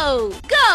go!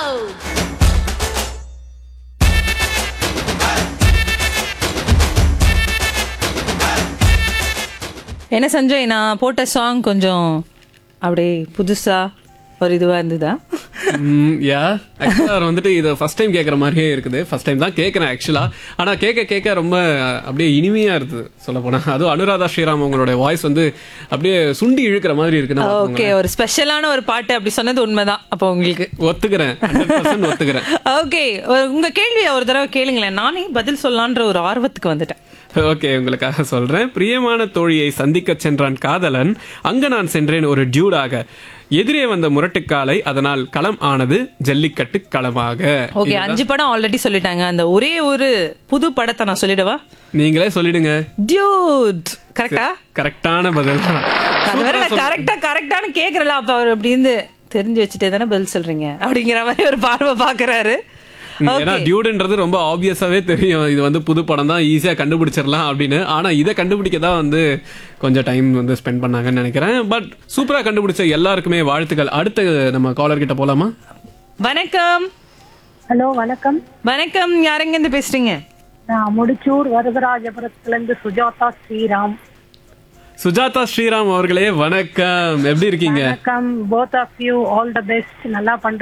என்ன சஞ்சய் நான் போட்ட சாங் கொஞ்சம் அப்படியே புதுசா ஒரு இதுவா இருந்ததா யா ஆக்சுவலாக வந்துட்டு இதை ஃபர்ஸ்ட் டைம் கேட்குற மாதிரியே இருக்குது ஃபர்ஸ்ட் டைம் தான் கேட்குறேன் ஆக்சுவலாக ஆனால் கேட்க கேட்க ரொம்ப அப்படியே இனிமையாக இருக்குது சொல்ல போனால் அதுவும் அனுராதா ஸ்ரீராம் அவங்களோட வாய்ஸ் வந்து அப்படியே சுண்டி இழுக்கிற மாதிரி இருக்குன்னு ஓகே ஒரு ஸ்பெஷலான ஒரு பாட்டு அப்படி சொன்னது உண்மைதான் அப்போ உங்களுக்கு ஒத்துக்கிறேன் 100% ஒத்துக்கிறேன் ஓகே உங்க கேள்வியை ஒரு தடவை கேளுங்களேன் நானே பதில் சொல்லலான்ற ஒரு ஆர்வத்துக்கு வந்துட்டேன் ஓகே உங்களுக்காக சொல்றேன் பிரியமான தோழியை சந்திக்க சென்றான் காதலன் அங்க நான் சென்றேன் ஒரு டியூடாக எதிரே வந்த முரட்டுக்காலை அதனால் களம் ஆனது ஜல்லிக்கட்டு களமாக ஓகே அஞ்சு படம் ஆல்ரெடி சொல்லிட்டாங்க அந்த ஒரே ஒரு புது படத்தை நான் சொல்லிடவா நீங்களே சொல்லிடுங்க டியூட் கரெக்டா கரெக்டான பதில் தான் அது வேற நான் கரெக்டா கரெக்டானு கேக்குறல அப்ப அவர் அப்படி இருந்து தெரிஞ்சு வச்சுட்டே தானே பதில் சொல்றீங்க அப்படிங்கிற மாதிரி ஒரு பார்வை பாக்குறாரு ஏன்னா டியூடுன்றது ரொம்ப ஆப்வியஸாவே தெரியும் இது வந்து புது படம் தான் ஈஸியா கண்டுபிடிச்சிடலாம் அப்படின்னு ஆனா இதை கண்டுபிடிக்க தான் வந்து கொஞ்சம் டைம் வந்து ஸ்பெண்ட் பண்ணாங்கன்னு நினைக்கிறேன் பட் சூப்பரா கண்டுபிடிச்ச எல்லாருக்குமே வாழ்த்துக்கள் அடுத்து நம்ம காலர் கிட்ட போலாமா வணக்கம் ஹலோ வணக்கம் வணக்கம் யாரெங்க இருந்து பேசுறீங்க நான் முடிச்சூர் வரதராஜபுரத்துல இருந்து சுஜாதா ஸ்ரீராம் சுஜாதா ஸ்ரீராம் அவர்களே வணக்கம் எப்படி இருக்கீங்க வணக்கம் both of you all the best நல்லா பண்றீங்க